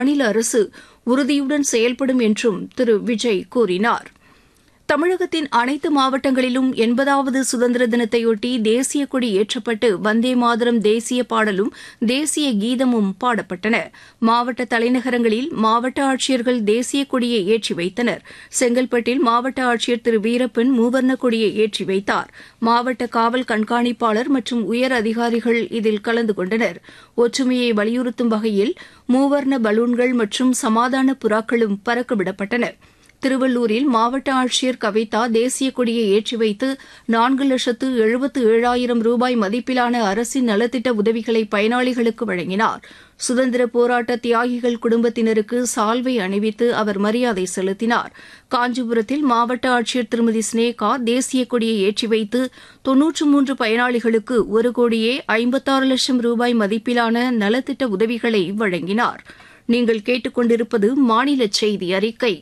மாநில அரசு உறுதியுடன் செயல்படும் என்றும் திரு விஜய் கூறினார் தமிழகத்தின் அனைத்து மாவட்டங்களிலும் எண்பதாவது சுதந்திர தினத்தையொட்டி தேசிய கொடி ஏற்றப்பட்டு வந்தே மாதரம் தேசிய பாடலும் தேசிய கீதமும் பாடப்பட்டன மாவட்ட தலைநகரங்களில் மாவட்ட ஆட்சியர்கள் தேசிய கொடியை ஏற்றி வைத்தனர் செங்கல்பட்டில் மாவட்ட ஆட்சியர் திரு வீரப்பன் மூவர்ண கொடியை ஏற்றி வைத்தார் மாவட்ட காவல் கண்காணிப்பாளர் மற்றும் உயர் அதிகாரிகள் இதில் கலந்து கொண்டனர் ஒற்றுமையை வலியுறுத்தும் வகையில் மூவர்ண பலூன்கள் மற்றும் சமாதான புறாக்களும் பறக்கவிடப்பட்டன திருவள்ளூரில் மாவட்ட ஆட்சியர் கவிதா தேசிய கொடியை ஏற்றி வைத்து நான்கு லட்சத்து எழுபத்து ஏழாயிரம் ரூபாய் மதிப்பிலான அரசின் நலத்திட்ட உதவிகளை பயனாளிகளுக்கு வழங்கினார் சுதந்திர போராட்ட தியாகிகள் குடும்பத்தினருக்கு சால்வை அணிவித்து அவர் மரியாதை செலுத்தினார் காஞ்சிபுரத்தில் மாவட்ட ஆட்சியர் திருமதி ஸ்னேகா தேசிய கொடியை ஏற்றி வைத்து தொன்னூற்று மூன்று பயனாளிகளுக்கு ஒரு கோடியே ஐம்பத்தாறு லட்சம் ரூபாய் மதிப்பிலான நலத்திட்ட உதவிகளை வழங்கினார் நீங்கள் கேட்டுக்கொண்டிருப்பது மாநில செய்தி அறிக்கை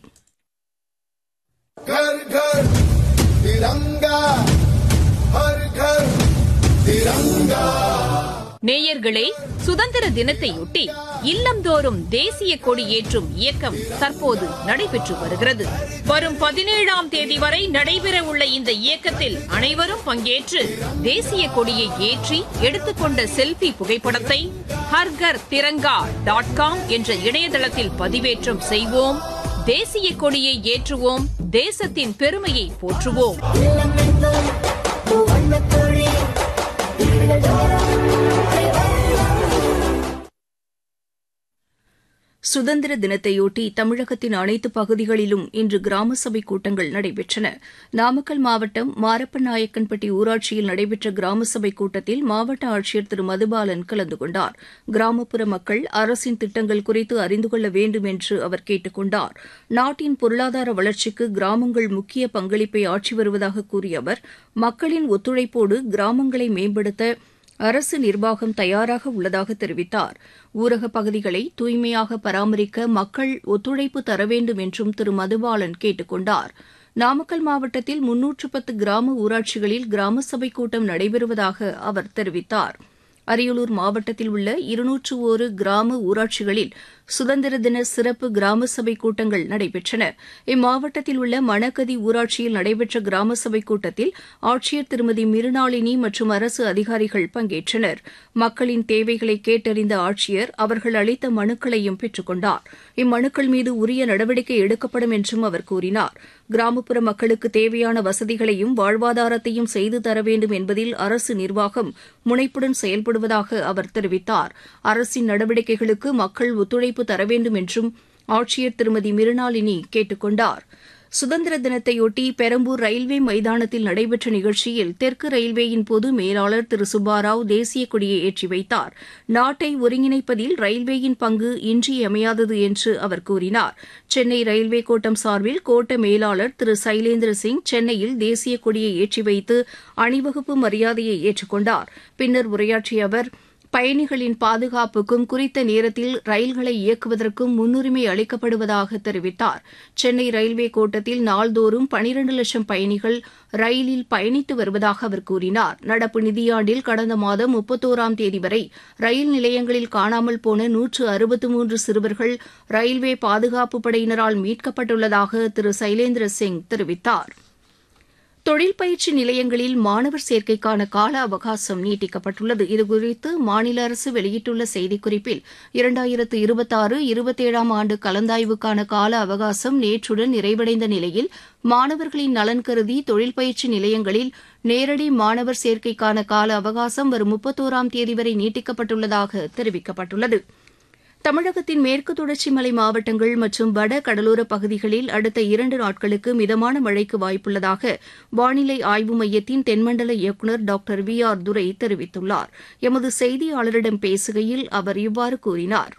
घर घर तिरंगा हर घर तिरंगा நேயர்களே சுதந்திர தினத்தையொட்டி இல்லந்தோறும் தேசிய கொடி ஏற்றும் இயக்கம் தற்போது நடைபெற்று வருகிறது வரும் பதினேழாம் தேதி வரை நடைபெறவுள்ள இந்த இயக்கத்தில் அனைவரும் பங்கேற்று தேசிய கொடியை ஏற்றி எடுத்துக்கொண்ட செல்பி புகைப்படத்தை ஹர்கர் திரங்கா டாட் காம் என்ற இணையதளத்தில் பதிவேற்றம் செய்வோம் தேசிய கொடியை ஏற்றுவோம் தேசத்தின் பெருமையை போற்றுவோம் சுதந்திர தினத்தையொட்டி தமிழகத்தின் அனைத்து பகுதிகளிலும் இன்று கிராம சபை கூட்டங்கள் நடைபெற்றன நாமக்கல் மாவட்டம் மாரப்பநாயக்கன்பட்டி ஊராட்சியில் நடைபெற்ற கிராம சபை கூட்டத்தில் மாவட்ட ஆட்சியர் திரு மதுபாலன் கலந்து கொண்டார் கிராமப்புற மக்கள் அரசின் திட்டங்கள் குறித்து அறிந்து கொள்ள வேண்டும் என்று அவர் கேட்டுக் கொண்டார் நாட்டின் பொருளாதார வளர்ச்சிக்கு கிராமங்கள் முக்கிய பங்களிப்பை ஆற்றி வருவதாக கூறிய அவர் மக்களின் ஒத்துழைப்போடு கிராமங்களை மேம்படுத்த அரசு நிர்வாகம் தயாராக உள்ளதாக தெரிவித்தார் ஊரகப் பகுதிகளை தூய்மையாக பராமரிக்க மக்கள் ஒத்துழைப்பு தர வேண்டும் என்றும் திரு மதுபாலன் கேட்டுக் கொண்டார் நாமக்கல் மாவட்டத்தில் முன்னூற்று பத்து கிராம ஊராட்சிகளில் கிராம சபை கூட்டம் நடைபெறுவதாக அவர் தெரிவித்தார் அரியலூர் மாவட்டத்தில் உள்ள இருநூற்று ஒரு கிராம ஊராட்சிகளில் சுதந்திர தின சிறப்பு கிராம சபை கூட்டங்கள் நடைபெற்றன இம்மாவட்டத்தில் உள்ள மணக்கதி ஊராட்சியில் நடைபெற்ற கிராம சபை கூட்டத்தில் ஆட்சியர் திருமதி மிருணாளினி மற்றும் அரசு அதிகாரிகள் பங்கேற்றனர் மக்களின் தேவைகளை கேட்டறிந்த ஆட்சியர் அவர்கள் அளித்த மனுக்களையும் பெற்றுக் கொண்டார் இம்மனுக்கள் மீது உரிய நடவடிக்கை எடுக்கப்படும் என்றும் அவர் கூறினார் கிராமப்புற மக்களுக்கு தேவையான வசதிகளையும் வாழ்வாதாரத்தையும் செய்து தர வேண்டும் என்பதில் அரசு நிர்வாகம் முனைப்புடன் செயல்படுவதாக அவர் தெரிவித்தார் அரசின் நடவடிக்கைகளுக்கு மக்கள் ஒத்துழைப்பு தர வேண்டும் என்றும் ஆட்சியர் திருமதி மிருணாளினி கேட்டுக் கொண்டார் சுதந்திர தினத்தையொட்டி பெரம்பூர் ரயில்வே மைதானத்தில் நடைபெற்ற நிகழ்ச்சியில் தெற்கு ரயில்வேயின் பொது மேலாளர் திரு சுப்பாராவ் தேசிய கொடியை ஏற்றி வைத்தார் நாட்டை ஒருங்கிணைப்பதில் ரயில்வேயின் பங்கு இன்றியமையாதது என்று அவர் கூறினார் சென்னை ரயில்வே கோட்டம் சார்பில் கோட்ட மேலாளர் திரு சைலேந்திர சிங் சென்னையில் தேசிய கொடியை ஏற்றி வைத்து அணிவகுப்பு மரியாதையை ஏற்றுக்கொண்டார் பின்னர் உரையாற்றிய அவர் பயணிகளின் பாதுகாப்புக்கும் குறித்த நேரத்தில் ரயில்களை இயக்குவதற்கும் முன்னுரிமை அளிக்கப்படுவதாக தெரிவித்தார் சென்னை ரயில்வே கோட்டத்தில் நாள்தோறும் பனிரண்டு லட்சம் பயணிகள் ரயிலில் பயணித்து வருவதாக அவர் கூறினார் நடப்பு நிதியாண்டில் கடந்த மாதம் முப்பத்தோராம் தேதி வரை ரயில் நிலையங்களில் காணாமல் போன நூற்று அறுபத்து மூன்று சிறுவர்கள் ரயில்வே பாதுகாப்பு படையினரால் மீட்கப்பட்டுள்ளதாக திரு சைலேந்திர சிங் தெரிவித்தார் தொழில் பயிற்சி நிலையங்களில் மாணவர் சேர்க்கைக்கான கால அவகாசம் நீட்டிக்கப்பட்டுள்ளது இதுகுறித்து மாநில அரசு வெளியிட்டுள்ள செய்திக்குறிப்பில் இரண்டாயிரத்து இருபத்தாறு இருபத்தேழாம் ஆண்டு கலந்தாய்வுக்கான கால அவகாசம் நேற்றுடன் நிறைவடைந்த நிலையில் மாணவர்களின் நலன் கருதி தொழில் பயிற்சி நிலையங்களில் நேரடி மாணவர் சேர்க்கைக்கான கால அவகாசம் வரும் முப்பத்தோராம் தேதி வரை நீட்டிக்கப்பட்டுள்ளதாக தெரிவிக்கப்பட்டுள்ளது தமிழகத்தின் மேற்கு தொடர்ச்சி மலை மாவட்டங்கள் மற்றும் வட கடலோர பகுதிகளில் அடுத்த இரண்டு நாட்களுக்கு மிதமான மழைக்கு வாய்ப்புள்ளதாக வானிலை ஆய்வு மையத்தின் தென்மண்டல இயக்குநர் டாக்டர் வி ஆர் துரை தெரிவித்துள்ளார் எமது செய்தியாளரிடம் பேசுகையில் அவர் இவ்வாறு கூறினார்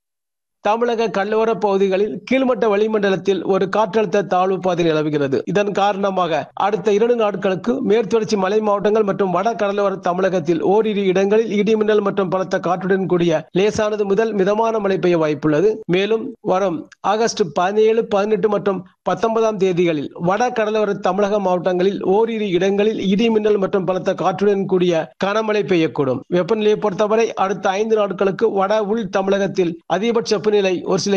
தமிழக கடலோர பகுதிகளில் கீழ்மட்ட வளிமண்டலத்தில் ஒரு காற்றழுத்த தாழ்வு பாதை நிலவுகிறது இதன் காரணமாக அடுத்த இரண்டு நாட்களுக்கு மேற்தொடர்ச்சி மலை மாவட்டங்கள் மற்றும் வட கடலோர தமிழகத்தில் ஓரிரு இடங்களில் இடிமின்னல் மற்றும் பலத்த காற்றுடன் கூடிய லேசானது முதல் மிதமான மழை பெய்ய வாய்ப்புள்ளது மேலும் வரும் ஆகஸ்ட் பதினேழு பதினெட்டு மற்றும் பத்தொன்பதாம் தேதிகளில் வட கடலோர தமிழக மாவட்டங்களில் ஓரிரு இடங்களில் இடிமின்னல் மற்றும் பலத்த காற்றுடன் கூடிய கனமழை பெய்யக்கூடும் வெப்பநிலையை பொறுத்தவரை அடுத்த ஐந்து நாட்களுக்கு வட உள் தமிழகத்தில் அதிகபட்ச வெப்பநிலை ஒரு சில